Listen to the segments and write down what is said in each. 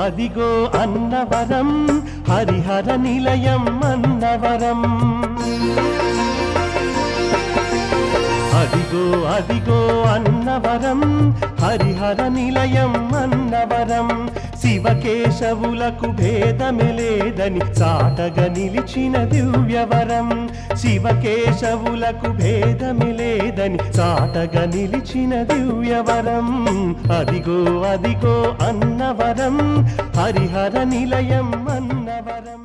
అదిగో అన్నవరం హరిహర నిలయం అన్నవరం అదిగో అదిగో అన్నవరం హరిహర నిలయం అన్నవరం శివకేశవులకు భేదమే లేదని చాటగా నిలిచిన దివ్యవరం శివకేశవులకు భేదమే లేదని చాటగా నిలిచిన దివ్యవరం అదిగో అదిగో అన్నవరం హరిహర నిలయం అన్నవరం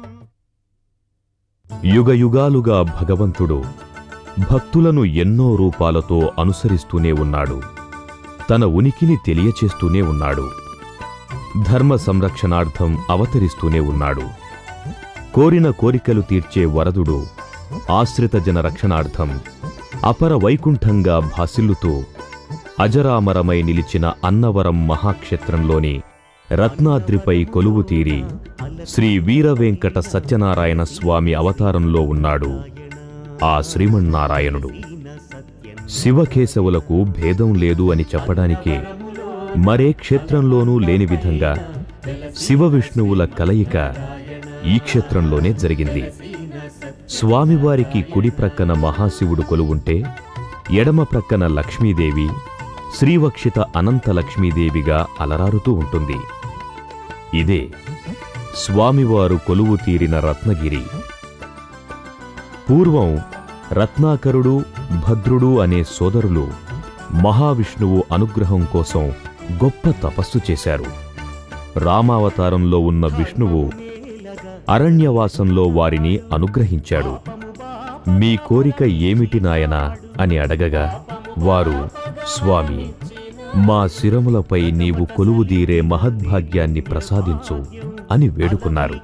యుగ యుగాలుగా భగవంతుడు భక్తులను ఎన్నో రూపాలతో అనుసరిస్తూనే ఉన్నాడు తన ఉనికిని తెలియచేస్తూనే ఉన్నాడు ధర్మ సంరక్షణార్థం అవతరిస్తూనే ఉన్నాడు కోరిన కోరికలు తీర్చే వరదుడు ఆశ్రిత జన రక్షణార్థం అపర వైకుంఠంగా భాసిల్లుతూ అజరామరమై నిలిచిన అన్నవరం మహాక్షేత్రంలోని రత్నాద్రిపై కొలువు తీరి శ్రీ వీరవెంకట సత్యనారాయణ స్వామి అవతారంలో ఉన్నాడు ఆ శ్రీమన్నారాయణుడు శివకేశవులకు భేదం లేదు అని చెప్పడానికే మరే క్షేత్రంలోనూ లేని విధంగా శివ విష్ణువుల కలయిక ఈ క్షేత్రంలోనే జరిగింది స్వామివారికి కుడి ప్రక్కన మహాశివుడు కొలువుంటే ఎడమ ప్రక్కన లక్ష్మీదేవి శ్రీవక్షిత అనంత లక్ష్మీదేవిగా అలరారుతూ ఉంటుంది ఇదే స్వామివారు కొలువు తీరిన రత్నగిరి పూర్వం రత్నాకరుడు భద్రుడు అనే సోదరులు మహావిష్ణువు అనుగ్రహం కోసం గొప్ప తపస్సు చేశారు రామావతారంలో ఉన్న విష్ణువు అరణ్యవాసంలో వారిని అనుగ్రహించాడు మీ కోరిక ఏమిటి నాయనా అని అడగగా వారు స్వామి మా శిరములపై నీవు కొలువుదీరే మహద్భాగ్యాన్ని ప్రసాదించు అని వేడుకున్నారు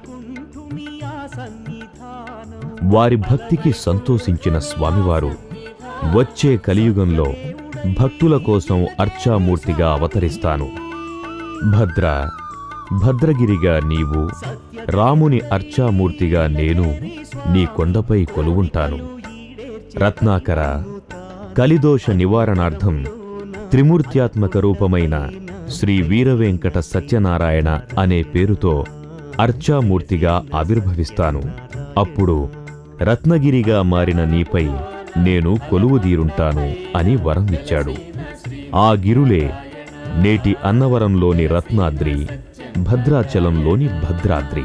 వారి భక్తికి సంతోషించిన స్వామివారు వచ్చే కలియుగంలో భక్తుల కోసం అర్చామూర్తిగా అవతరిస్తాను భద్ర భద్రగిరిగా నీవు రాముని అర్చామూర్తిగా నేను నీ కొండపై కొలువుంటాను రత్నాకర కలిదోష నివారణార్థం త్రిమూర్త్యాత్మక రూపమైన శ్రీ వీరవెంకట సత్యనారాయణ అనే పేరుతో అర్చామూర్తిగా ఆవిర్భవిస్తాను అప్పుడు రత్నగిరిగా మారిన నీపై నేను కొలువుదీరుంటాను అని వరం ఇచ్చాడు ఆ గిరులే నేటి అన్నవరంలోని రత్నాద్రి భద్రాచలంలోని భద్రాద్రి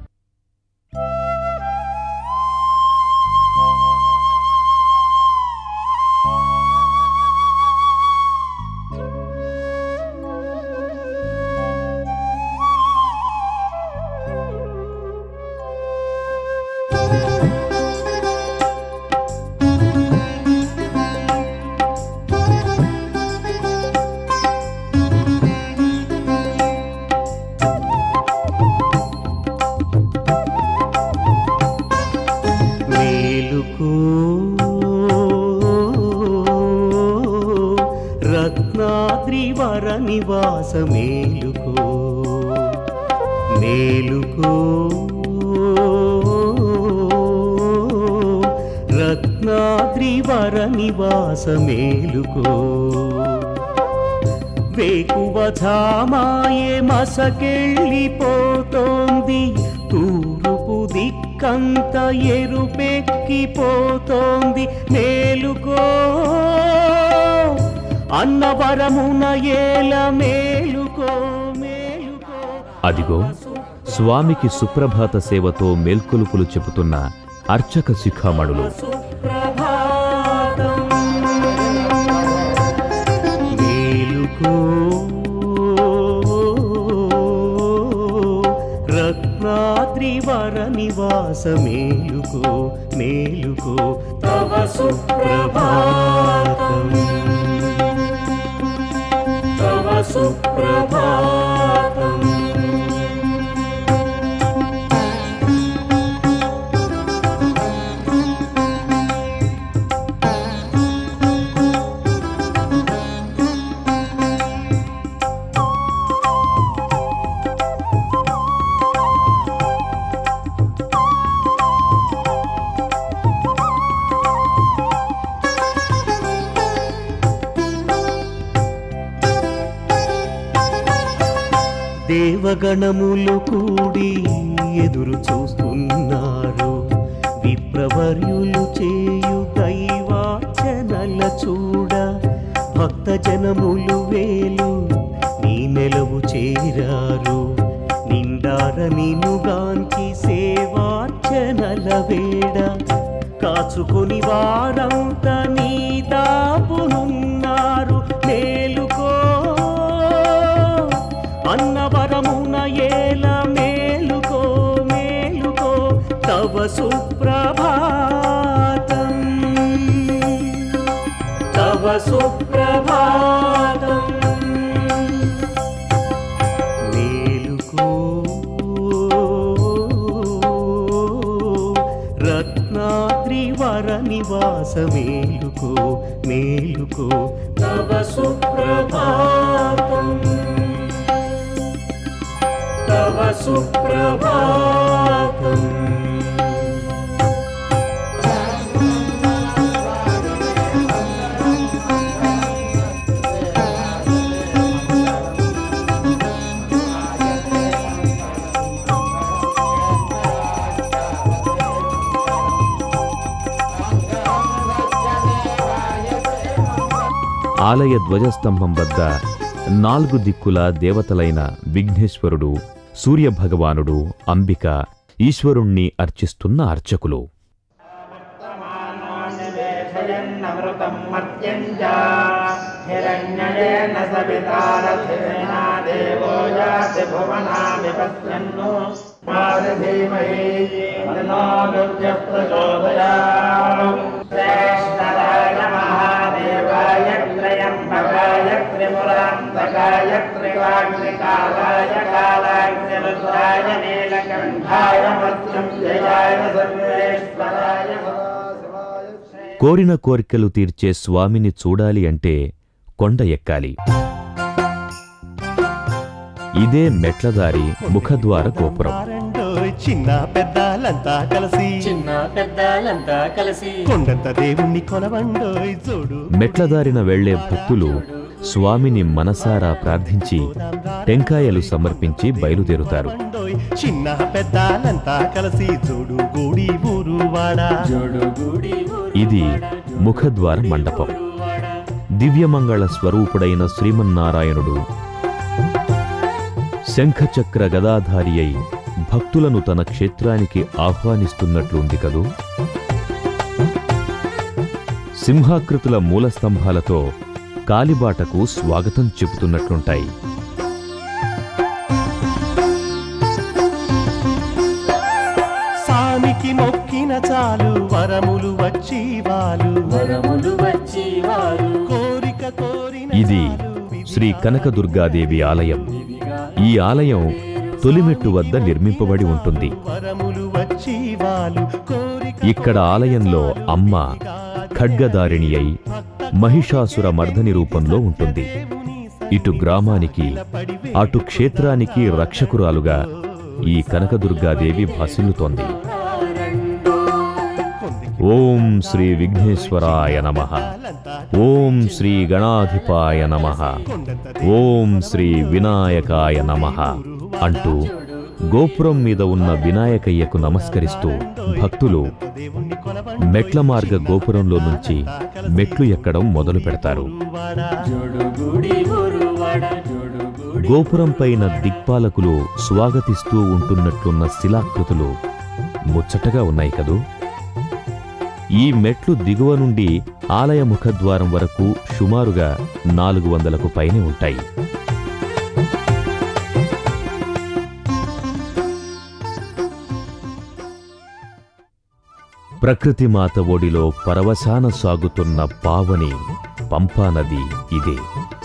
మేలుకో రత్నాద్రి వర నివాస మేలుకో మేలుకో రత్నాద్రి వర నివాస మేలుకో వేకువ ఝామాయే మసకెళ్ళిపోతోంది తూర్పు దిక్కంత ఎరుపెక్కిపోతోంది మేలుకో అన్నవరమున ఏల మేలుకో మేలుకో అదిగో స్వామికి సుప్రభాత సేవతో మేల్కొలుపులు చెబుతున్న అర్చక శిఖామణులు సుప్రభాతం మేలుకో రత్నాద్రి వర నివాస మేలుకో మేలుకో తవ సుప్రభాతం తవ సుప్రభాతం దేవగణములు కూడి ఎదురు చూస్తున్నారు విప్రవర్యులు చేయు దైవార్చనల చూడ భక్త జనములు వేలు నీ నెలవు చేరారు నిండార నినుగాంచి సేవార్చనల వేడ కాచుకొని వారంతా నీ దాపునున్నారు మేలుకో అన్నవరమున ఏల మేలుకో మేలుకో తవ సుప్రభాతం తవ సుప్రభాతం మేలుకో రత్నాద్రివర నివాస మేలుకో మేలుకో తవ సుప్రభాతం తవ సుప్రభాతం ఆలయ ధ్వజస్తంభం వద్ద నాలుగు దిక్కుల దేవతలైన విఘ్నేశ్వరుడు సూర్యభగవానుడు అంబిక ఈశ్వరుణ్ణి అర్చిస్తున్న అర్చకులు నివేశయన్నమృతం మర్త్యం చ హిరణ్యయేన సవితారథేనా దేవో యాతి భువనామి పశ్యన్ను మాది ధీమహి తన్నో దుర్య ప్రచోదయాత్ శ్రేష్ఠరాయ మహాదేవాయ త్రయంబకాయ త్రిపురాంతకాయ త్రివాగ్నికాలాయ కాలాగ్నిరుద్రాయ నీలకంఠాయ మృత్యుంజయాయ సర్వేశ్వరాయ సదాశివాయ కోరిన కోరికలు తీర్చే స్వామిని చూడాలి అంటే కొండ ఎక్కాలి ఇదే మెట్లదారి ముఖద్వార గోపురం వారండోయ్ చిన్న పెద్దలంతా కలిసి చిన్న పెద్దలంతా కలిసి కొండంత దేవుణ్ణి కొలవండోయ్ చూడు మెట్లదారిన వెళ్లే భక్తులు స్వామిని మనసారా ప్రార్థించి టెంకాయలు సమర్పించి బయలుదేరుతారు కొలవండోయ్ చిన్న పెద్దలంతా కలిసి చూడు గూడి ఊరు వాడా జోడుగూడి ఇది ముఖద్వార మండపం దివ్యమంగళ స్వరూపుడైన శ్రీమన్నారాయణుడు శంఖచక్ర గదాధారి అయి భక్తులను తన క్షేత్రానికి ఆహ్వానిస్తున్నట్లుంది కదూ సింహాకృతుల మూలస్తంభాలతో కాలిబాటకు స్వాగతం చెబుతున్నట్లుంటాయి సామికి మొక్కిన చాలు వరములు వచ్చి వాలు వరములు వచ్చి వారు కోరిక కోరిన ఇది చాలు శ్రీ కనకదుర్గాదేవి ఆలయం ఈ ఆలయం తొలిమెట్టు వద్ద నిర్మింపబడి ఉంటుంది వరములు వచ్చి వాలు కోరిక ఇక్కడ ఆలయంలో అమ్మ ఖడ్గదారిణి అయి మహిషాసుర మర్దని రూపంలో ఉంటుంది ఇటు గ్రామానికి అటు క్షేత్రానికి రక్షకురాలుగా ఈ కనకదుర్గాదేవి భాసిల్లుతోంది ఓం శ్రీ విఘ్నేశ్వరాయ నమ ఓం శ్రీ గణాధిపాయ నమ ఓం శ్రీ వినాయకాయ నమ అంటూ గోపురం మీద ఉన్న వినాయకయ్యకు నమస్కరిస్తూ భక్తులు దేవుణ్ణి కొలవండి మెట్ల మార్గ గోపురంలో నుంచి మెట్లు ఎక్కడం మొదలు పెడతారు వాడా జోడుగూడి ఊరు వాడ జోడుగూడి గోపురం పైన దిక్పాలకులు స్వాగతిస్తూ ఉంటున్నట్లున్న శిలాకృతులు ముచ్చటగా ఉన్నాయి కదూ ఈ మెట్లు దిగువ నుండి ఆలయ ముఖద్వారం వరకు సుమారుగా నాలుగు వందలకు పైనే ఉంటాయి ప్రకృతి మాత ఒడిలో పరవశాన సాగుతున్న పావని పంపానది ఇదే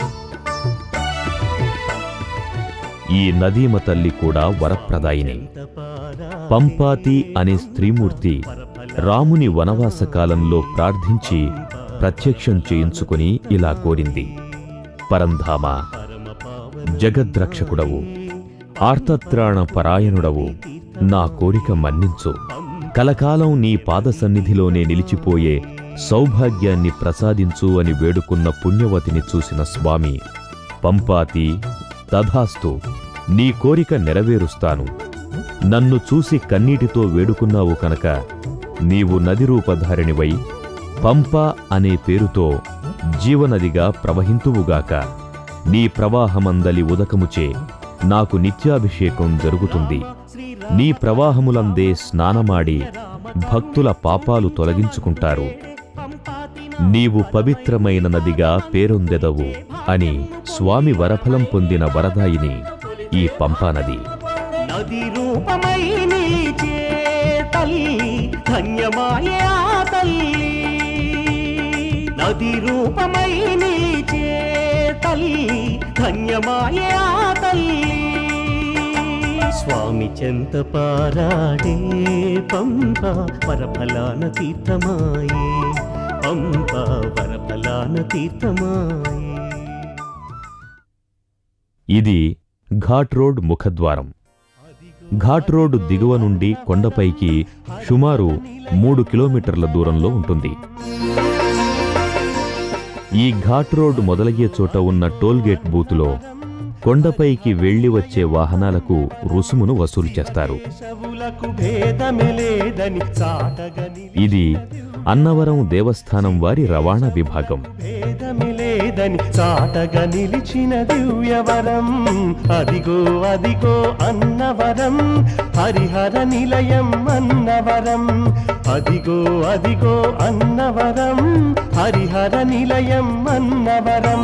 ఈ నదీమ తల్లి కూడా వరప్రదాయిని పంపాతి అనే స్త్రీమూర్తి రాముని వనవాస కాలంలో ప్రార్థించి ప్రత్యక్షం చేయించుకుని ఇలా కోరింది పరంధామ జగద్రక్షకుడవు ఆర్తత్రాణ పరాయణుడవు నా కోరిక మన్నించు కలకాలం నీ పాద సన్నిధిలోనే నిలిచిపోయే సౌభాగ్యాన్ని ప్రసాదించు అని వేడుకున్న పుణ్యవతిని చూసిన స్వామి పంపాతి తథాస్తు నీ కోరిక నెరవేరుస్తాను నన్ను చూసి కన్నీటితో వేడుకున్నావు కనుక నీవు నది రూపధారిణివై పంప అనే పేరుతో జీవనదిగా ప్రవహింతువుగాక నీ ప్రవాహమందలి ఉదకముచే నాకు నిత్యాభిషేకం జరుగుతుంది నీ ప్రవాహములందే స్నానమాడి భక్తుల పాపాలు తొలగించుకుంటారు నీవు పవిత్రమైన నదిగా పేరొందెదవు అని స్వామి వరఫలం పొందిన వరదాయిని ఈ పంపానది నది రూపమై నిలిచే తల్లి ధన్యమాయే ఆ తల్లి నది రూపమై నిలిచే తల్లి ధన్యమాయే ఆ తల్లి స్వామి చెంత పారాడే పంప వరఫలాన తీర్థమాయే పంప వరఫలాన తీర్థమాయే ఇది ఘాట్ రోడ్ ముఖద్వారం ఘాట్ రోడ్ దిగువ నుండి కొండపైకి సుమారు మూడు కిలోమీటర్ల దూరంలో ఉంటుంది ఈ ఘాట్ రోడ్ మొదలయ్యే చోట ఉన్న టోల్గేట్ బూతులో కొండపైకి వెళ్లి వచ్చే వాహనాలకు రుసుమును వసూలు చేస్తారు శవులకు భేదమే లేదని చాటగని ఇది అన్నవరం దేవస్థానం వారి రవాణా విభాగం భేదమే లేదని చాటగా నిలిచిన దివ్యవరం అదిగో అదిగో అన్నవరం హరిహర నిలయం అన్నవరం అదిగో అదిగో అన్నవరం హరిహర నిలయం అన్నవరం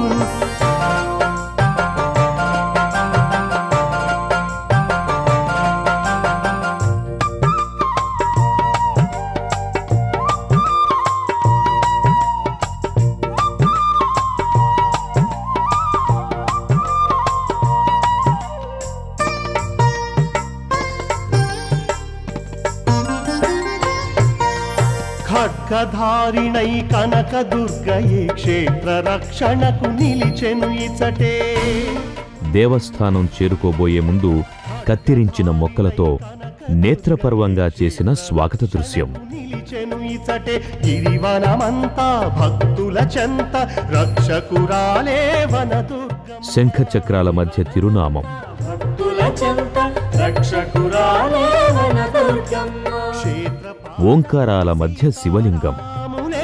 ఖడ్గధారిణై కనక దుర్గయే క్షేత్ర రక్షణకు నిలిచెను ఇచటే దేవస్థానం చేరుకోబోయే ముందు కత్తిరించిన మొక్కలతో నేత్రపర్వంగా చేసిన స్వాగత దృశ్యం నిలిచెను ఇచటే గిరివనమంతా భక్తుల చెంత రక్షకురాలే వనదుర్గ శంఖ చక్రాల మధ్య తిరునామం భక్తుల చెంత రక్షకురాలే వన దుర్గమ్మ క్షేత్ర ఓంకారాల మధ్య శివలింగం పామునే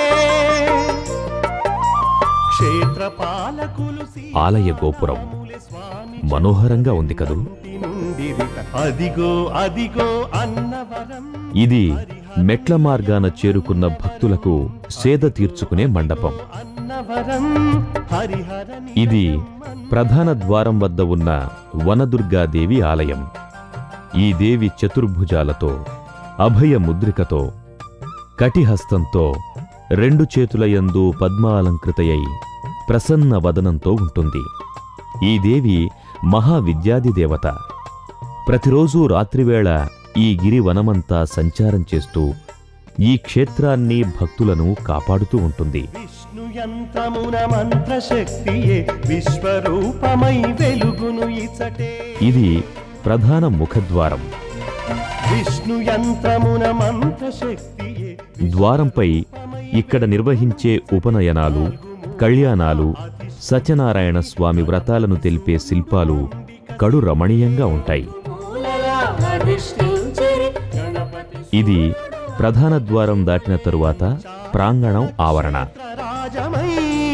క్షేత్ర పాలకులు ఆలయ గోపురం స్వామి మనోహరంగా ఉంది కదూ నుండి అదిగో అదిగో అన్నవరం ఇది మెట్ల మార్గాన చేరుకున్న భక్తులకు సేద తీర్చుకునే మండపం అన్నవరం హరిహర ఇది ప్రధాన ద్వారం వద్ద ఉన్న వనదుర్గాదేవి ఆలయం ఈ దేవి చతుర్భుజాలతో అభయ ముద్రికతో కటిహస్తంతో రెండు చేతుల యందు పద్మాలంకృతయై ప్రసన్న వదనంతో ఉంటుంది ఈ దేవి మహావిద్యాది దేవత ప్రతిరోజు రాత్రివేళ ఈ గిరి వనమంతా సంచారం చేస్తూ ఈ క్షేత్రాన్ని భక్తులను కాపాడుతూ ఉంటుంది విష్ణు యంత్రమున మంత్ర శక్తియే విశ్వరూపమై వెలుగును ఇచటే ఇది ప్రధాన ముఖద్వారం విష్ణు యంత్రమున మంత్ర శక్తియే ద్వారంపై ఇక్కడ నిర్వహించే ఉపనయనాలు కళ్యాణాలు సత్యనారాయణ స్వామి వ్రతాలను తెలిపే శిల్పాలు కడు రమణీయంగా ఉంటాయి మూలలా అధిష్ఠించిరి గణపతి ఇది ప్రధాన ద్వారం దాటిన తరువాత ప్రాంగణం ఆవరణ రాజమై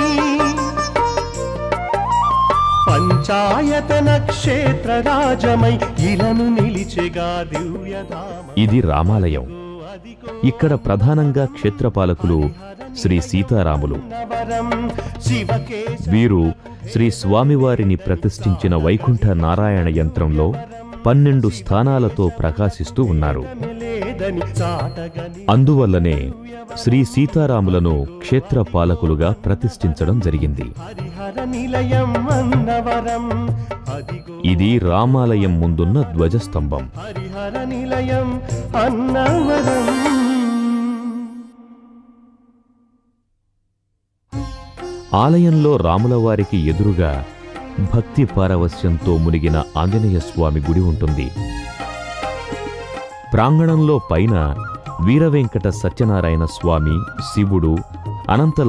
పంచాయతన క్షేత్ర రాజమై ఇలను నిలిచెగా దివ్యధామ ఇది రామాలయం ఇక్కడ ప్రధానంగా క్షేత్రపాలకులు శ్రీ సీతారాములు నవరం శివకేశ వీరు శ్రీ స్వామివారిని ప్రతిష్ఠించిన వైకుంఠ నారాయణ యంత్రంలో పన్నెండు స్థానాలతో ప్రకాశిస్తూ ఉన్నారు లేదని చాటగని అందువల్లనే శ్రీ సీతారాములను క్షేత్రపాలకులుగా ప్రతిష్ఠించడం జరిగింది హరిహర నిలయం అన్నవరం అదిగో ఇది రామాలయం ముందున్న ధ్వజస్తంభం హరిహర నిలయం అన్నవరం ఆలయంలో రాములవారికి ఎదురుగా భక్తి పారవస్యంతో మునిగిన ఆంజనేయ స్వామి గుడి ఉంటుంది ప్రాంగణంలో పైన వీరవెంకట సత్యనారాయణ స్వామి శివుడు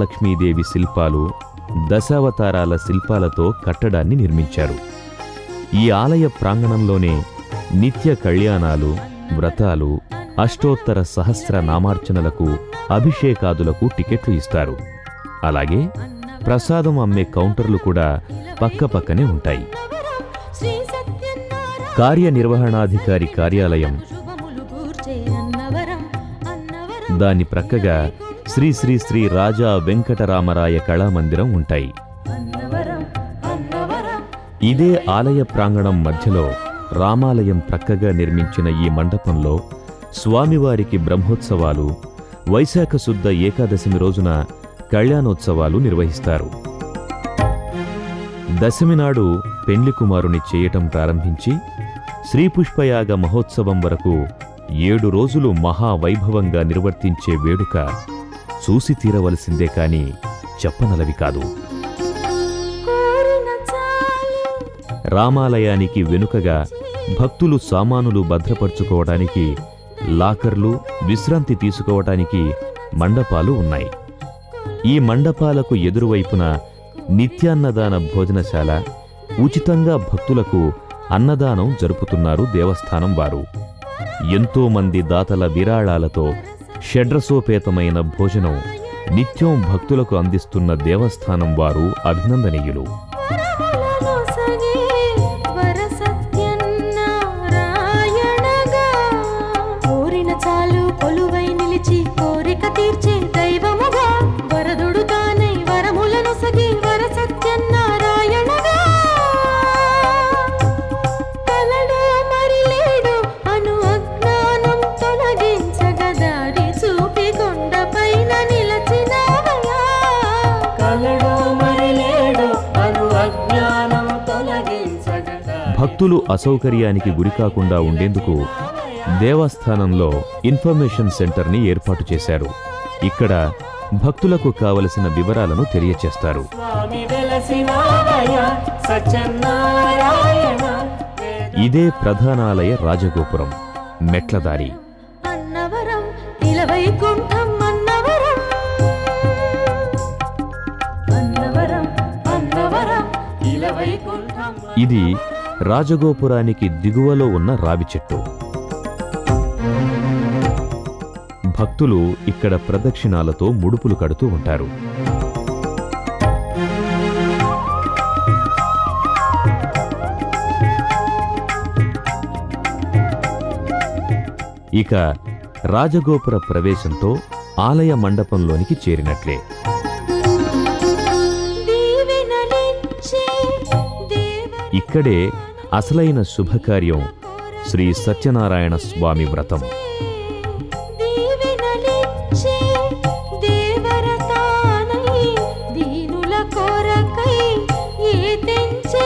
అనంతలక్ష్మీదేవి శిల్పాలు దశావతారాల శిల్పాలతో కట్టడాన్ని నిర్మించారు ఈ ఆలయ ప్రాంగణంలోనే నిత్య కళ్యాణాలు వ్రతాలు అష్టోత్తర సహస్ర నామార్చనలకు అభిషేకాదులకు టికెట్లు ఇస్తారు అలాగే ప్రసాదం అమ్మే కౌంటర్లు కూడా పక్కపక్కనే ఉంటాయి శ్రీ సత్యనారాయణ కార్యనిర్వహణాధికారి కార్యాలయం శుభములు కూర్చే అన్నవరం అన్నవరం దాని ప్రక్కగా శ్రీ శ్రీ శ్రీ రాజా వెంకటరామరాయ కళామందిరం ఉంటాయి అన్నవరం అన్నవరం ఇదే ఆలయ ప్రాంగణం మధ్యలో రామాలయం ప్రక్కగా నిర్మించిన ఈ మండపంలో స్వామివారికి బ్రహ్మోత్సవాలు వైశాఖ శుద్ధ ఏకాదశమి రోజున కళ్యాణోత్సవాలు నిర్వహిస్తారు దశమి నాడు పెండ్లి కుమారుని చేయటం ప్రారంభించి శ్రీపుష్పయాగ మహోత్సవం వరకు ఏడు రోజులు మహావైభవంగా నిర్వర్తించే వేడుక చూసి తీరవలసిందే కాని చెప్పనలవి కాదు కోరిన చాలు రామాలయానికి వెనుకగా భక్తులు సామానులు భద్రపరుచుకోవడానికి లాకర్లు విశ్రాంతి తీసుకోవటానికి మండపాలు ఉన్నాయి ఈ మండపాలకు ఎదురువైపున నిత్యాన్నదాన భోజనశాల ఉచితంగా భక్తులకు అన్నదానం జరుపుతున్నారు దేవస్థానం వారు ఎంతో మంది దాతల విరాళాలతో షడ్రసోపేతమైన భోజనం నిత్యం భక్తులకు అందిస్తున్న దేవస్థానం వారు అభినందనీయులు వరములను సగే వర సత్యనారాయణగా కోరిన చాలు కొలువై నిలిచి కోరిక తీర్చే దైవముగా వరదుడు తానై వరములను సగి వర సత్యనారాయణగా కలడు మరి లేడు అను అజ్ఞానం తొలగించగదారి చూపి కొండపైన నిలచినావయా కలడు మరి లేడు అను అజ్ఞానం తొలగించగదా భక్తులు అసౌకర్యానికి గురికాకుండా ఉండేందుకు దేవస్థానంలో ఇన్ఫర్మేషన్ సెంటర్ని ఏర్పాటు చేశారు ఇక్కడ భక్తులకు కావలసిన వివరాలను తెలియచేస్తారు స్వామి వెలసినావయ సత్యనారాయణ ఇదే ప్రధానాలయ రాజగోపురం మెట్లదారి అన్నవరం ఇలవైకుంఠం అన్నవరం అన్నవరం అన్నవరం ఇలవైకుంఠం ఇది రాజగోపురానికి దిగువలో ఉన్న రావి చెట్టు భక్తులు ఇక్కడ ప్రదక్షిణాలతో ముడుపులు కడుతూ ఉంటారు ఇక రాజగోపుర ప్రవేశంతో ఆలయ మండపంలోనికి చేరినట్లే దీవెనలిచ్చే దేవ ఇక్కడే అసలైన శుభకార్యం శ్రీ సత్యనారాయణ స్వామి వ్రతం దీవెనలిచ్చే దేవరతానై దీనుల కొరకై ఏ తెంచే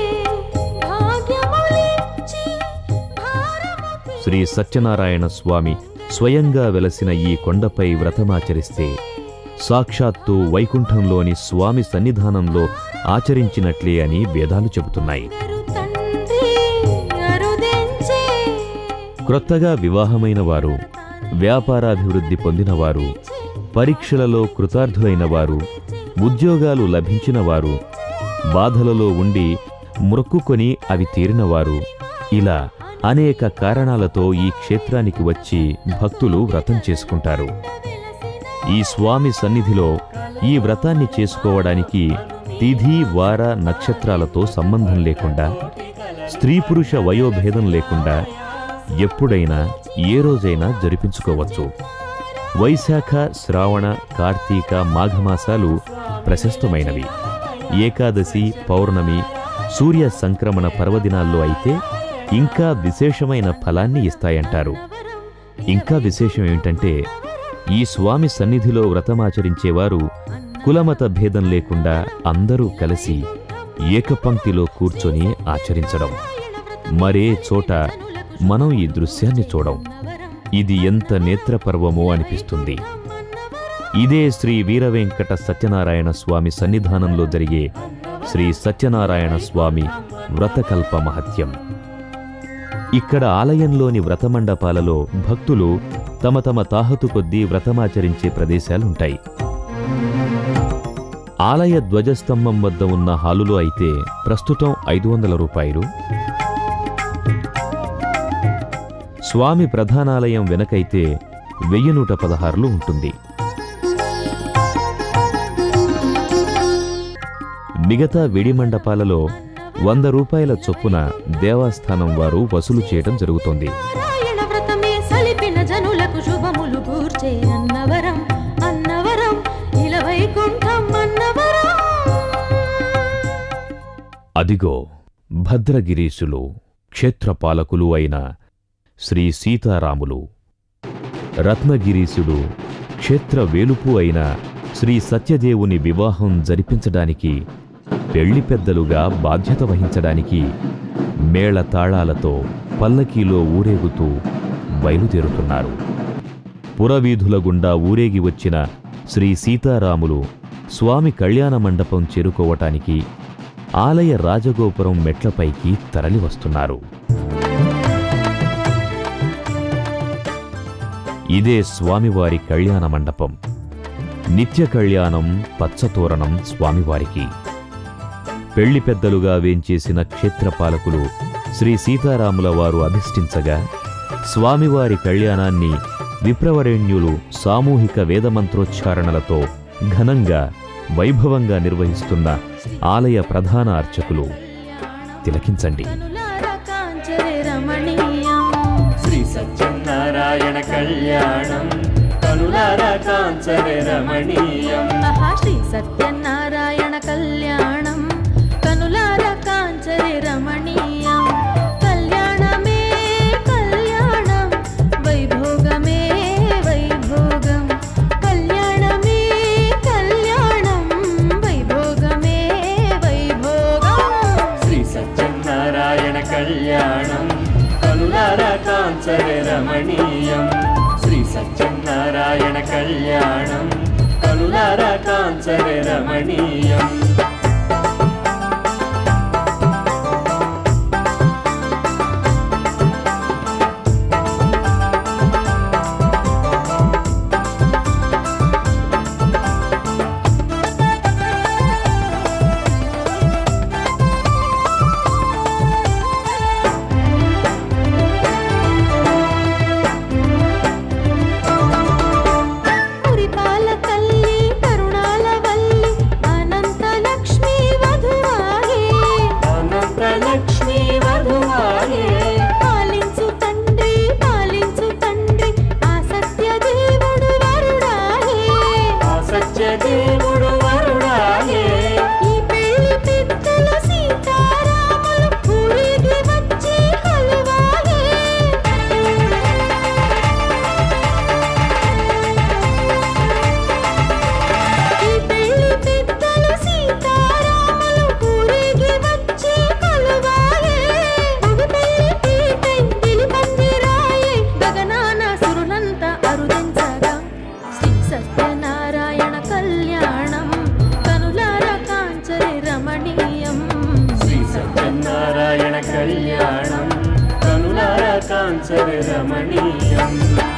భాగ్యములిచ్చి భారము శ్రీ సత్యనారాయణ స్వామి స్వయంగా వెలసిన ఈ కొండపై వ్రతమాచరిస్తే సాక్షాత్తు వైకుంఠంలోని స్వామి సన్నిధానంలో ఆచరించినట్లే అని వేదాలు చెబుతున్నాయి పితరు తండ్రి అరుదెంచే క్రొత్తగా వివాహమైన వారు వ్యాపారాభివృద్ధి పొందినవారు పరీక్షలలో కృతార్థులైన వారు ఉద్యోగాలు లభించిన వారు బాధలలో ఉండి మ్రొక్కుకొని అవి తీరినవారు ఇలా అనేక కారణాలతో ఈ క్షేత్రానికి వచ్చి భక్తులు వ్రతం చేసుకుంటారు ఈ స్వామి సన్నిధిలో ఈ వ్రతాన్ని చేసుకోవడానికి తిథి వార నక్షత్రాలతో సంబంధం లేకుండా స్త్రీ పురుష వయోభేదం లేకుండా ఎప్పుడైనా ఏ రోజైనా జరిపించుకోవచ్చు వైశాఖ శ్రావణ కార్తీక మాఘమాసాలు ప్రశస్తమైనవి ఏకాదశి పౌర్ణమి సూర్య సంక్రమణ పర్వదినాల్లో అయితే ఇంకా విశేషమైన ఫలాన్ని ఇస్తాయంటారు ఇంకా విశేషం ఏమిటంటే ఈ స్వామి సన్నిధిలో వ్రతమాచరించేవారు కులమత భేదం లేకుండా అందరూ కలిసి ఏకపంక్తిలో కూర్చొని ఆచరించడం మరే చోట మనం ఈ దృశ్యాన్ని చూడం ఇది ఎంత నేత్రపర్వమో అనిపిస్తుంది ఇదే శ్రీ వీరవెంకట సత్యనారాయణ స్వామి సన్నిధానంలో జరిగే శ్రీ సత్యనారాయణ స్వామి వ్రతకల్ప మహత్యం ఇక్కడ ఆలయంలోని వ్రతమండపాలలో భక్తులు తమ తమ తాహతు కొద్దీ వ్రతమాచరించే ప్రదేశాలుంటాయి ఆలయ ధ్వజస్తంభం వద్ద ఉన్న హాలులో అయితే ప్రస్తుతం ఐదు వందల రూపాయలు స్వామి ప్రధానాలయం వెనకైతే వెయ్యి నూట పదహారులు ఉంటుంది మిగతా విడి మండపాలలో వంద రూపాయల చొప్పున దేవస్థానం వారు వసూలు చేయడం జరుగుతోంది నారాయణ వ్రతమే సలిపిన జనులకు శుభములు కూర్చే అన్నవరం అన్నవరం ఇలవైకుంఠం అన్నవరం అదిగో భద్రగిరీశులు క్షేత్రపాలకులు అయిన శ్రీ సీతారాములు రత్నగిరీశుడు క్షేత్ర వేలుపు అయిన శ్రీ సత్యదేవుని వివాహం జరిపించడానికి పెళ్లి పెద్దలుగా బాధ్యత వహించడానికి మేళ తాళాలతో పల్లకీలో ఊరేగుతూ బయలుదేరుతున్నారు పురవీధుల గుండా ఊరేగి వచ్చిన శ్రీ సీతారాములు స్వామి కళ్యాణ మండపం చేరుకోవటానికి ఆలయ రాజగోపురం మెట్లపైకి తరలివస్తున్నారు ఇదే స్వామివారి కళ్యాణ మండపం నిత్య కళ్యాణం పచ్చతోరణం స్వామివారికి పెళ్లి పెద్దలుగా వేంచేసిన క్షేత్రపాలకులు శ్రీ సీతారాముల వారు అధిష్ఠించగా స్వామివారి కళ్యాణాన్ని విప్రవరేణ్యులు సామూహిక వేదమంత్రోచ్చారణలతో ఘనంగా వైభవంగా నిర్వహిస్తున్న ఆలయ ప్రధాన అర్చకులు తిలకించండి కనులార కాంచరే రమణీయం శ్రీ సత్యనారాయణ కళ్యాణం కనులారా కాంచరే రమణీయం ఆహా శ్రీ సత్యనారాయణ కళ్యాణం కనులార కాంచరే రమణీయం కళ్యాణమే కళ్యాణం వైభోగమే వైభోగం కళ్యాణమే కళ్యాణం వైభోగమే వైభోగం శ్రీ సత్యనారాయణ కళ్యాణం కనులారా కాంచరే రమణీయం శ్రీ సత్యనారాయణ కళ్యాణం కనులారా కాంచరే రమణీయం పురిపాల తల్లి కరుణాల వల్లి అనంత లక్ష్మి వధువాయే అనంత లక్ష్మీ వధువాయే పాలించు తండ్రి పాలించు తండ్రి ఆ సత్య దేవుడు వరుడాయే ఆ సత్యదేవుడు వరుడాయే ఈ పెళ్లి పెద్దల సీతారాములు ఊరికి వచ్చి కలువాయే ఈ పెళ్లి పెద్దల సీతారాములు ఊరికి వచ్చి కలువాయే ఒక పెళ్లి పీటై దిలిపందిరాయే గగనాన సురులంతా అరుదించగా శ్రీ సత్యనారాయణ కళ్యాణం కనులార కాంచరి రమణీయం శ్రీ సత్యనారాయణ కళ్యాణం కనులారా కాంచరే రమణీయం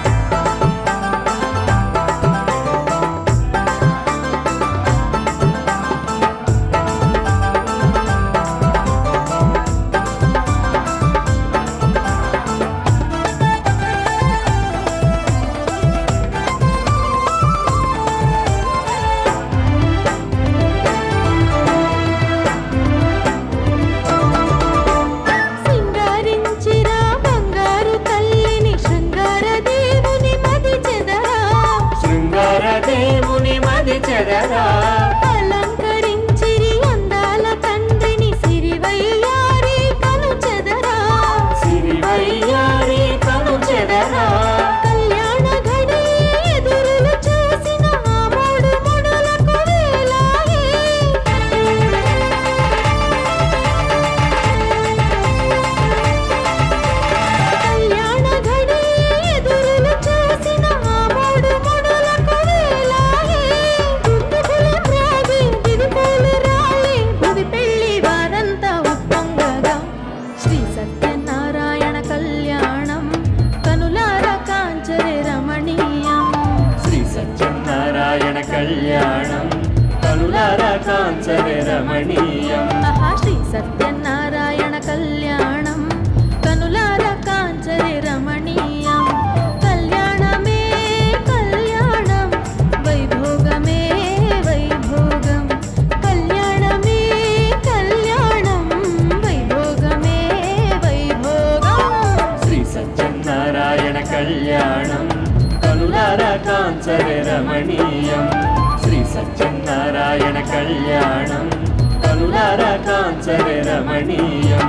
సింగారించిరా బంగారు తల్లిని శృంగార దేవుని మది చెదరా శృంగార దేవుని మది చెదరా అలంకరించిరి అందాల తండ్రిని సిరివయ్యారి కను చెదరా సిరివయ్యారి కను చెదరా కళ్యాణ ఘడి ఎదురులు చూసిన ఆ మూడు ముడులకు వేలాయే కళ్యాణ ఘడి ఎదురులు చూసిన ఆ మూడు ముడులకు వేలాయే దుందుకుల మ్రాగి దివిపూలు రాలి భువి పెళ్లి వారంతా ఉప్పొంగగా శ్రీ సత్యనారాయణ కళ్యాణం కనులార కాంచరే రమణీయం శ్రీ సత్యనారాయణ కళ్యాణం కనుల కనులారా కాంచరే రమణీయం ఆహా శ్రీ సత్యనారాయణ కళ్యాణం కనులార కాంచరి రమణీయం కళ్యాణమే కళ్యాణం వైభోగమే వైభోగం కళ్యాణమే కళ్యాణం వైభోగమే వైభోగం శ్రీ సత్యనారాయణ కళ్యాణం కనులారా కాంచరే రమణీయం శ్రీ సత్యనారాయణ కళ్యాణం కనులారా కాంచరే రమణీయం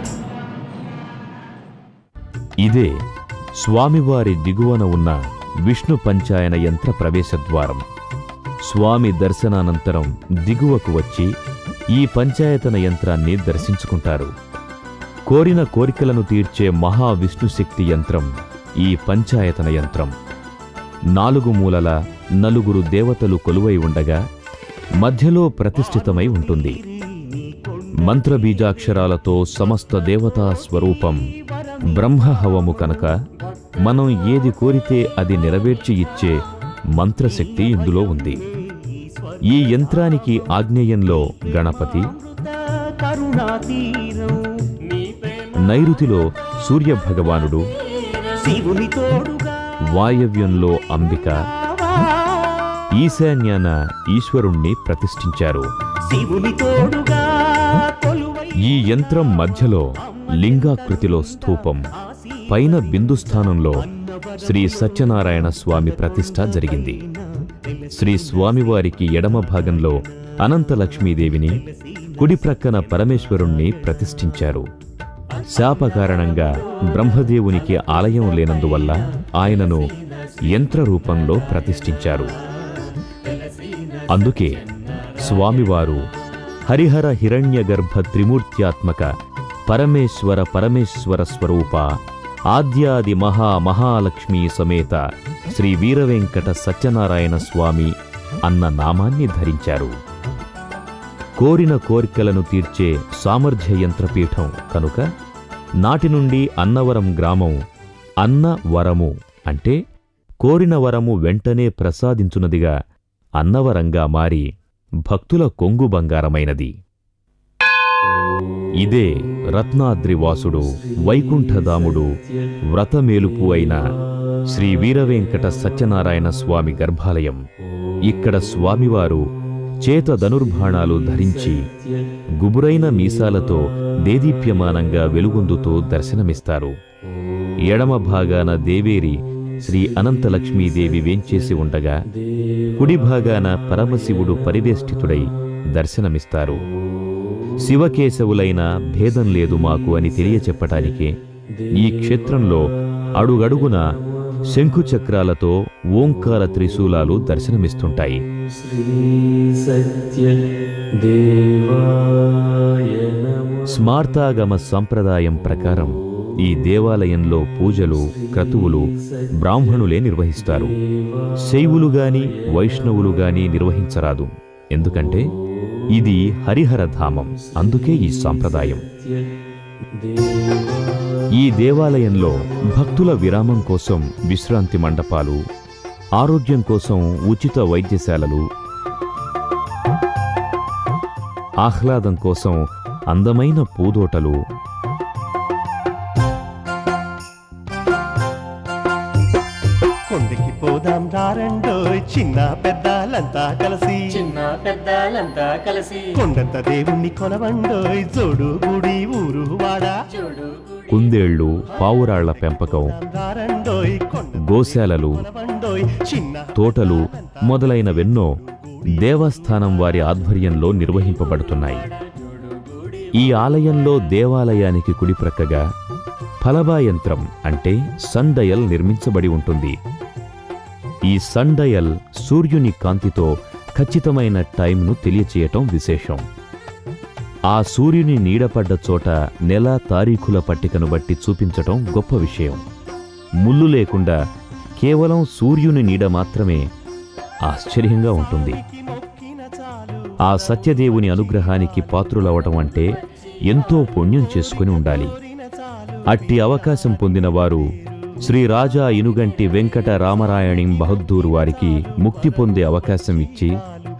ఇదే స్వామివారి దిగువన ఉన్న విష్ణు పంచాయన యంత్ర ప్రవేశద్వారం స్వామి దర్శనానంతరం దిగువకు వచ్చి ఈ పంచాయతన యంత్రాన్ని దర్శించుకుంటారు కోరిన కోరికలను తీర్చే మహావిష్ణు శక్తి యంత్రం ఈ పంచాయతన యంత్రం నాలుగు మూలల నలుగురు దేవతలు కొలువై ఉండగా మధ్యలో ప్రతిష్ఠితమై ఉంటుంది మంత్రబీజాక్షరాలతో సమస్త దేవతా స్వరూపం బ్రహ్మహవము కనుక మనం ఏది కోరితే అది నెరవేర్చి ఇచ్చే మంత్రశక్తి ఇందులో ఉంది ఈ యంత్రానికి ఆగ్నేయంలో గణపతి కరుణాతీరం నీ ప్రేమ నైరుతిలో సూర్యభగవానుడు శివుని తోడుగా వాయవ్యంలో అంబిక ఈశాన్యాన ఈశ్వరుణ్ణి ప్రతిష్ఠించారు శివుని తోడుగా కొలువై ఈ యంత్రం మధ్యలో లింగాకృతిలో స్తూపం పైన బిందుస్థానంలో శ్రీ సత్యనారాయణ స్వామి ప్రతిష్ఠ జరిగింది శ్రీ స్వామివారికి ఎడమ భాగంలో అనంతలక్ష్మీదేవిని కుడి ప్రక్కన పరమేశ్వరుణ్ణి ప్రతిష్ఠించారు శాప కారణంగా బ్రహ్మదేవునికి ఆలయం లేనందువల్ల ఆయనను యంత్ర రూపంలో ప్రతిష్ఠించారు అందుకే స్వామివారు హరిహర హిరణ్యగర్భ త్రిమూర్త్యాత్మక పరమేశ్వర పరమేశ్వర స్వరూప ఆద్యాది మహా మహాలక్ష్మీ సమేత శ్రీ వీరవెంకట సత్యనారాయణ స్వామి అన్న నామాన్ని ధరించారు కోరిన కోరికలను తీర్చే సామర్థ్య యంత్రపీఠం కనుక నాటి నుండి అన్నవరం గ్రామం అన్న వరము అంటే కోరిన వరము వెంటనే ప్రసాదించునదిగా అన్నవరంగా మారి భక్తుల కొంగు బంగారమైనది ఇదే రత్నాద్రివాసుడు వైకుంఠధాముడు వ్రతమేలుపు అయిన శ్రీ వీరవెంకట సత్యనారాయణ స్వామి గర్భాలయం ఇక్కడ స్వామివారు చేత ధనుర్బాణాలు ధరించి గుబురైన మీసాలతో దేదీప్యమానంగా వెలుగొందుతూ దర్శనమిస్తారు ఎడమ భాగాన దేవేరి శ్రీ అనంతలక్ష్మీదేవి వేంచేసి ఉండగా కుడి భాగాన పరమశివుడు పరివేష్టితుడై దర్శనమిస్తారు శివకేశవులైన భేదం లేదు మాకు అని తెలియచెప్పటానికే ఈ క్షేత్రంలో అడుగడుగున శంఖుచక్రాలతో ఓంకార త్రిశూలాలు దర్శనమిస్తుంటాయి స్మార్తాగమ సంప్రదాయం ప్రకారం ఈ దేవాలయంలో పూజలు క్రతువులు బ్రాహ్మణులే నిర్వహిస్తారు శైవులు గాని వైష్ణవులు గాని నిర్వహించరాదు ఎందుకంటే ఇది హరిహర ధామం అందుకే ఈ సాంప్రదాయం ఈ దేవాలయంలో భక్తుల విరామం కోసం విశ్రాంతి మండపాలు ఆరోగ్యం కోసం ఉచిత వైద్యశాలలు ఆహ్లాదం కోసం అందమైన పూదోటలు కొండకి పోదాం రారండోయ్ చిన్న పెద్దలంతా కలిసి చిన్న పెద్దలంతా కలిసి కొండంత దేవుణ్ణి కొలవండోయ్ జోడు గుడి ఊరు వాడా చూడు కుందేళ్లు పావురాళ్ల పెంపకం రారండోయ్ కొండ గోశాలలు కొలవండోయ్ చిన్న తోటలు మొదలైనవెన్నో దేవస్థానం వారి ఆధ్వర్యంలో నిర్వహింపబడుతున్నాయి ఈ ఆలయంలో దేవాలయానికి కుడిప్రక్కగా ఫలబా యంత్రం అంటే సండయల్ నిర్మించబడి ఉంటుంది ఈ సండయల్ సూర్యుని కాంతితో ఖచ్చితమైన టైంను తెలియచేయటం విశేషం ఆ సూర్యుని నీడపడ్డ చోట నెల తారీఖుల పట్టికను బట్టి చూపించటం గొప్ప విషయం ముళ్ళు లేకుండా కేవలం సూర్యుని నీడ మాత్రమే ఆశ్చర్యంగా ఉంటుంది మొక్కిన చాలు ఆ సత్యదేవుని అనుగ్రహానికి పాత్రులవటం అంటే ఎంతో పుణ్యం చేసుకుని ఉండాలి కోరిన చాలు అట్టి అవకాశం పొందిన వారు శ్రీ రాజా ఇనుగంటి వెంకట రామరాయణి బహద్దూర్ వారికి ముక్తి పొందే అవకాశం ఇచ్చి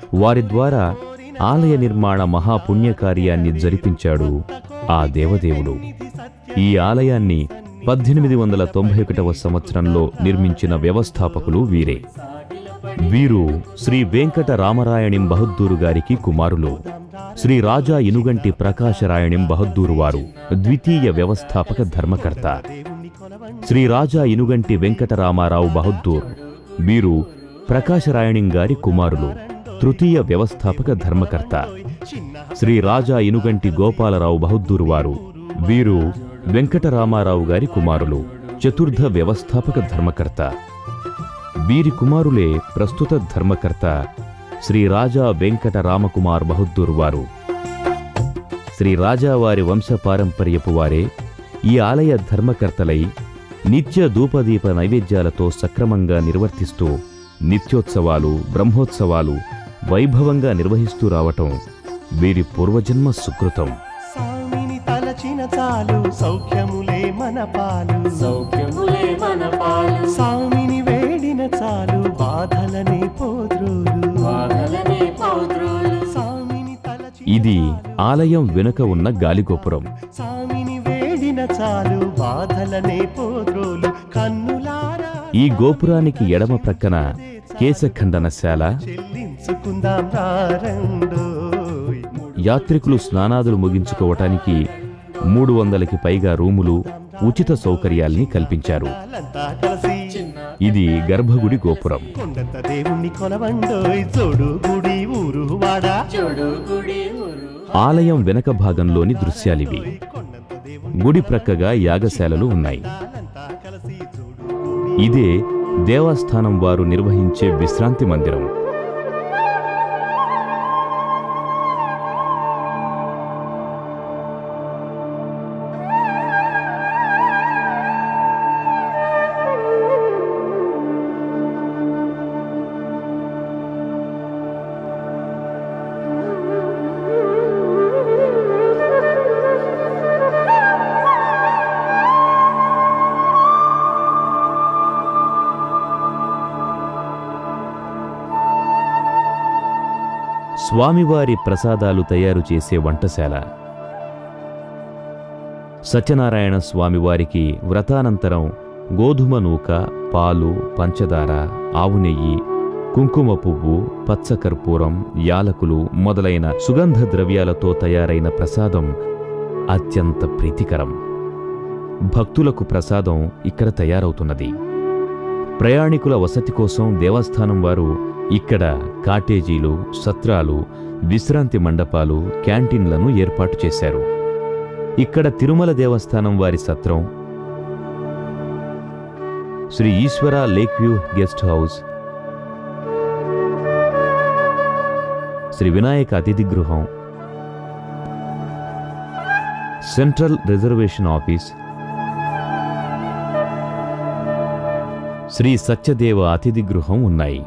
వారి ద్వారా ఆలయ నిర్మాణ మహాపుణ్యకార్యాన్ని జరిపించాడు ఆ దేవదేవుడు ఈ ఆలయాన్ని పద్దెనిమిది వందల తొంభై ఒకటవ సంవత్సరంలో నిర్మించిన వ్యవస్థాపకులు వీరే వీరు శ్రీ వెంకట రామరాయణిం బహద్దూరు గారికి కుమారులు శ్రీ రాజా ఇనుగంటి ప్రకాశరాయణిం బహద్దూరు వారు ద్వితీయ వ్యవస్థాపక ధర్మకర్త శ్రీ రాజా ఇనుగంటి వెంకటరామారావు బహద్దూర్ వీరు ప్రకాశరాయణిం గారి కుమారులు తృతీయ వ్యవస్థాపక ధర్మకర్త శ్రీ రాజా ఇనుగంటి గోపాలరావు బహద్దూరు వారు వీరు వెంకటరామారావు గారి కుమారులు చతుర్థ వ్యవస్థాపక ధర్మకర్త వీరి కుమారులే ప్రస్తుత ధర్మకర్త శ్రీ రాజా వెంకట రామకుమార్ బహద్దూర్ వారు శ్రీ రాజావారి వంశపారంపర్యపు వారే ఈ ఆలయ ధర్మకర్తలై నిత్య ధూపదీప నైవేద్యాలతో సక్రమంగా నిర్వర్తిస్తూ నిత్యోత్సవాలు బ్రహ్మోత్సవాలు వైభవంగా నిర్వహిస్తూ రావటం వీరి పూర్వజన్మ సుకృతం స్వామిని తలచిన చాలు సౌఖ్యములే మన పాలు సౌఖ్యములే మన పాలు స్వామిని వేడిన చాలు బాధలనే పోద్రోలు బాధలనే పౌద్రులు స్వామిని తలచి ఇది ఆలయం వెనుక ఉన్న గాలిగోపురం స్వామిని వేడిన చాలు బాధలనే పోద్రోలు కన్నులారా ఈ గోపురానికి ఎడమ ప్రక్కన కేశఖండనశాల చెల్లించుకుందాం రారండోయ్ యాత్రికులు స్నానాదులు ముగించుకోవటానికి మూడు వందలకి పైగా రూములు ఉచిత సౌకర్యాల్ని కల్పించారు వాళ్ళంతా కలిసి ఇది గర్భగుడి గోపురం కొండంత దేవుణ్ణి కొలవండోయ్ జోడు గుడి ఊరు వాడా చూడు గుడి ఊరు ఆలయం వెనక భాగంలోని దృశ్యాలివి కొండంత దేవుణ్ణి గుడి ప్రక్కగా యాగశాలలు ఉన్నాయి వాళ్ళంతా కలిసి జోడు ఇదే దేవస్థానం వారు నిర్వహించే విశ్రాంతి మందిరం స్వామివారి ప్రసాదాలు తయారు చేసే వంటశాల సత్యనారాయణ స్వామివారికి వ్రతానంతరం గోధుమ నూక పాలు పంచదార ఆవు నెయ్యి కుంకుమ పువ్వు పచ్చకర్పూరం యాలకులు మొదలైన సుగంధ ద్రవ్యాలతో తయారైన ప్రసాదం అత్యంత ప్రీతికరం భక్తులకు ప్రసాదం ఇక్కడ తయారవుతున్నది ప్రయాణికుల వసతి కోసం దేవస్థానం వారు ఇక్కడ కాటేజీలు సత్రాలు విశ్రాంతి మండపాలు క్యాంటీన్లను ఏర్పాటు చేశారు ఇక్కడ తిరుమల దేవస్థానం వారి సత్రం Sri Eshwara lake view guest house Sri Vinayaka అతిథి గృహం central reservation office Sri Satyadeva అతిథి గృహం ఉన్నాయి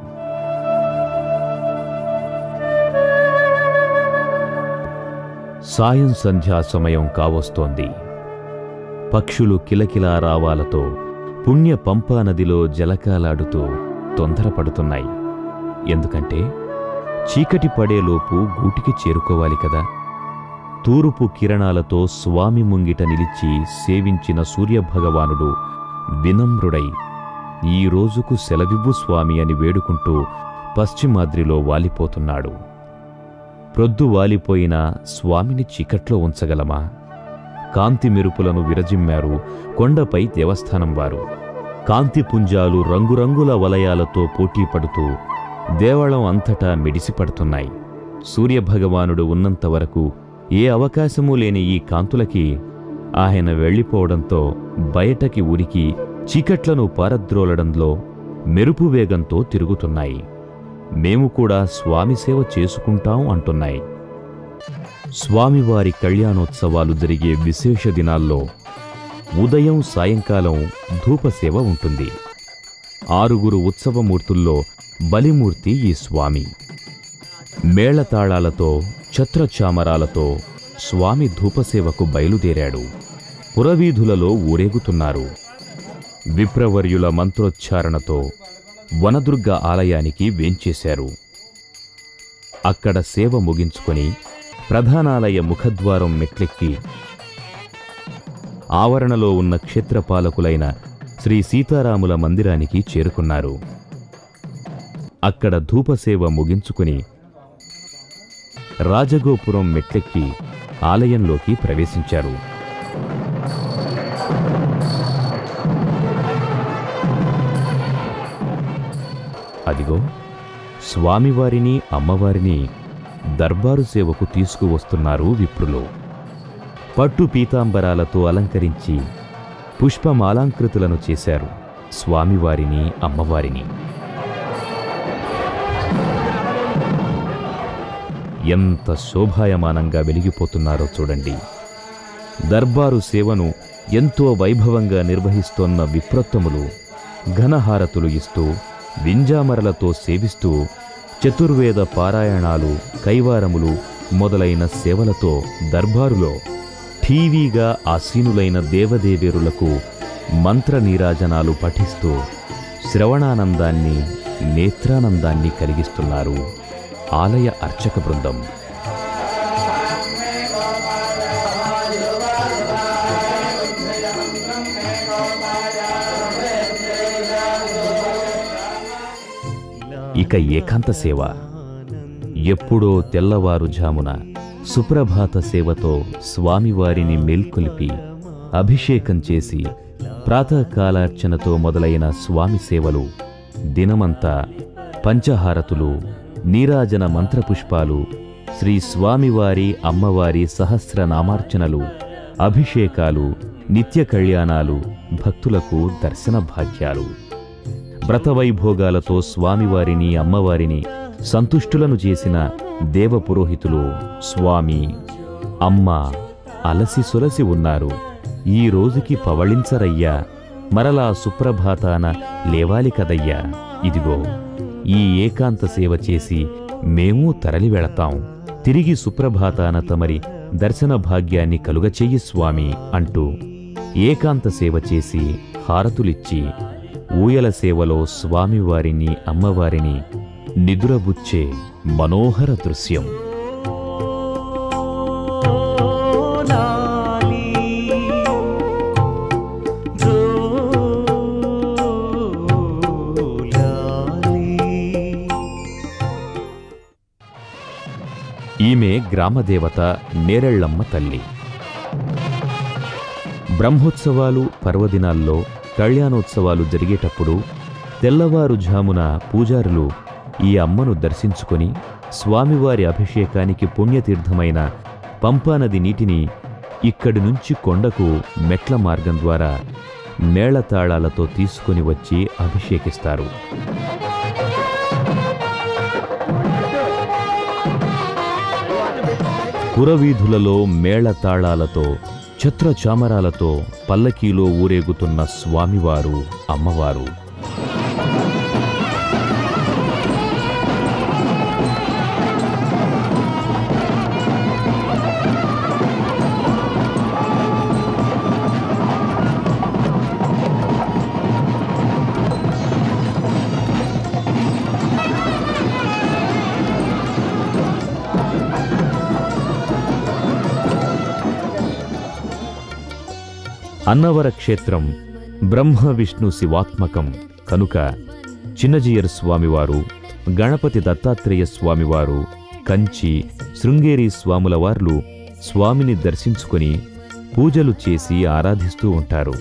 సాయం సంధ్యా సమయం కావస్తోంది పక్షులు కిలకిలా రావాలతో పుణ్య పంపా నదిలో జలకాలాడుతూ తొందరపడుతున్నాయి ఎందుకంటే చీకటి పడేలోపు గూటికి చేరుకోవాలి కదా తూర్పు కిరణాలతో స్వామి ముంగిట నిలిచి సేవించిన సూర్యభగవానుడు వినమ్రుడై ఈ రోజుకు సెలవివ్వు స్వామి అని వేడుకుంటూ పశ్చిమాద్రిలో వాలిపోతున్నాడు ప్రొద్దు వాలిపోయిన స్వామిని చీకట్లో ఉంచగలమా కాంతి మెరుపులను విరజిమ్మారు కొండపై దేవస్థానం వారు కాంతి పుంజాలు రంగురంగుల వలయాలతో పోటీ పడుతూ దేవళం అంతటా మిడిసిపడుతున్నాయి సూర్యభగవానుడు ఉన్నంత వరకు ఏ అవకాశమూ లేని ఈ కాంతులకి ఆయన వెళ్ళిపోవడంతో బయటకి ఉరికి చీకట్లను పారద్రోలడంలో మెరుపు వేగంతో తిరుగుతున్నాయి మేము కూడా స్వామి సేవ చేసుకుంటాం అంటున్నాయి స్వామివారి కళ్యాణోత్సవాలు జరిగే విశేష దినాల్లో ఉదయం సాయంకాలం ధూపసేవ ఉంటుంది ఆరుగురు ఉత్సవమూర్తుల్లో బలిమూర్తి ఈ స్వామి మేళతాళాలతో ఛత్రచామరాలతో స్వామి ధూపసేవకు బయలుదేరాడు పురవీధులలో ఊరేగుతున్నారు విప్రవర్యుల మంత్రోచ్చారణతో వనదుర్గ ఆలయానికి వేంచేశారు అక్కడ సేవ ముగించుకొని ప్రధానాలయ ముఖద్వారం మెట్లెక్కి ఆవరణలో ఉన్న క్షేత్రపాలకులైన శ్రీ సీతారాముల మందిరానికి చేరుకున్నారు అక్కడ ధూపసేవ ముగించుకుని రాజగోపురం మెట్లెక్కి ఆలయంలోకి ప్రవేశించారు అదిగో స్వామివారిని అమ్మవారిని దర్బారు సేవకు తీసుకువస్తున్నారు విప్రులు పట్టు పీతాంబరాలతో అలంకరించి పుష్పమాలాంకృతులను చేశారు స్వామివారిని అమ్మవారిని ఎంత శోభాయమానంగా వెలిగిపోతున్నారో చూడండి దర్బారు సేవను ఎంతో వైభవంగా నిర్వహిస్తోన్న విప్రోత్తములు ఘనహారతులు ఇస్తూ వింజామరలతో సేవిస్తూ చతుర్వేద పారాయణాలు కైవారములు మొదలైన సేవలతో దర్బారులో ఠీవీగా ఆసీనులైన దేవదేవేరులకు మంత్ర నీరాజనాలు పఠిస్తూ శ్రవణానందాన్ని నేత్రానందాన్ని కలిగిస్తున్నారు ఆలయ అర్చక బృందం ఇక ఏకాంత సేవ ఎప్పుడో తెల్లవారుజామున సుప్రభాత సేవతో స్వామివారిని మేల్కొలిపి అభిషేకం చేసి ప్రాతకాలార్చనతో మొదలైన స్వామి సేవలు దినమంతా పంచహారతులు నీరాజన మంత్రపుష్పాలు శ్రీ స్వామివారి అమ్మవారి సహస్రనామార్చనలు అభిషేకాలు నిత్య కళ్యాణాలు భక్తులకు దర్శన భాగ్యాలు వ్రతవైభోగాలతో స్వామివారిని అమ్మవారిని సంతుష్టులను చేసిన దేవపురోహితులు స్వామి అమ్మ అలసి సొలసి ఉన్నారు ఈ రోజుకి పవళించరయ్యా మరలా సుప్రభాతాన లేవాలి కదయ్యా ఇదిగో ఈ ఏకాంత సేవ చేసి మేము తరలి వెళతాం తిరిగి సుప్రభాతాన తమరి దర్శన భాగ్యాన్ని కలుగచెయ్యి స్వామి అంటూ ఏకాంత సేవ చేసి హారతులిచ్చి ఊయల సేవలో స్వామివారిని అమ్మవారిని నిదురబుచ్చే మనోహర దృశ్యం ఈమె గ్రామదేవత నేరెళ్ళమ్మ తల్లి బ్రహ్మోత్సవాలు పర్వదినాల్లో కళ్యాణోత్సవాలు జరిగేటప్పుడు తెల్లవారుఝామున పూజారులు ఈ అమ్మను దర్శించుకొని స్వామివారి అభిషేకానికి పుణ్యతీర్థమైన పంపానది నీటిని ఇక్కడి నుంచి కొండకు మెట్ల మార్గం ద్వారా మేళతాళాలతో తీసుకొని వచ్చి అభిషేకిస్తారు పురవీధులలో మేళతాళాలతో ఛత్రచామరాలతో పల్లకీలో ఊరేగుతున్న స్వామివారు అమ్మవారు అన్నవర క్షేత్రం బ్రహ్మ విష్ణు శివాత్మకం కనుక చిన్నజీయర్ స్వామివారు గణపతి దత్తాత్రేయ స్వామివారు కంచి శృంగేరి స్వాముల వార్లు స్వామిని దర్శించుకొని పూజలు చేసి ఆరాధిస్తూ ఉంటారు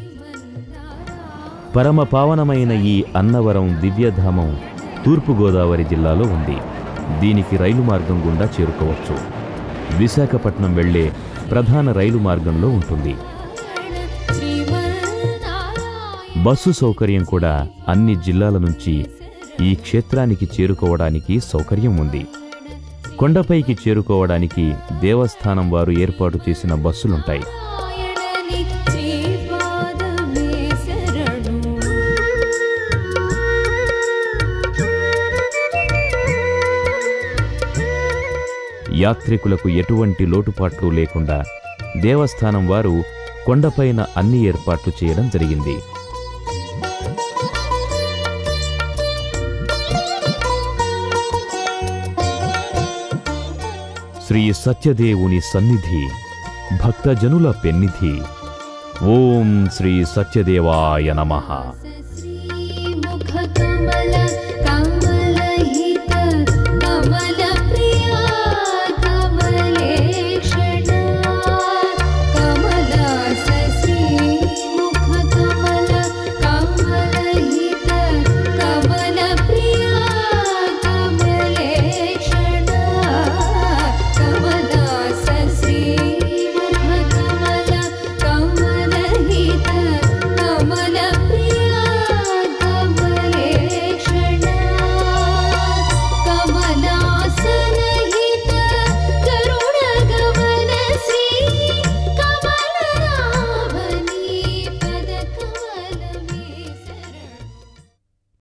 పరమ పావనమైన ఈ అన్నవరం దివ్యధామం తూర్పుగోదావరి జిల్లాలో ఉంది దీనికి రైలు మార్గం గుండా చేరుకోవచ్చు విశాఖపట్నం వెళ్లే ప్రధాన రైలు మార్గంలో ఉంటుంది బస్సు సౌకర్యం కూడా అన్ని జిల్లాల నుంచి ఈ క్షేత్రానికి చేరుకోవడానికి సౌకర్యం ఉంది కొండపైకి చేరుకోవడానికి దేవస్థానం వారు ఏర్పాటు చేసిన బస్సులుంటాయి యాత్రికులకు ఎటువంటి లోటుపాట్లు లేకుండా దేవస్థానం వారు కొండపైన అన్ని ఏర్పాట్లు చేయడం జరిగింది శ్రీ సత్యదేవుని సన్నిధి భక్తజనుల పెన్నిధి ఓం శ్రీ సత్యదేవాయ నమః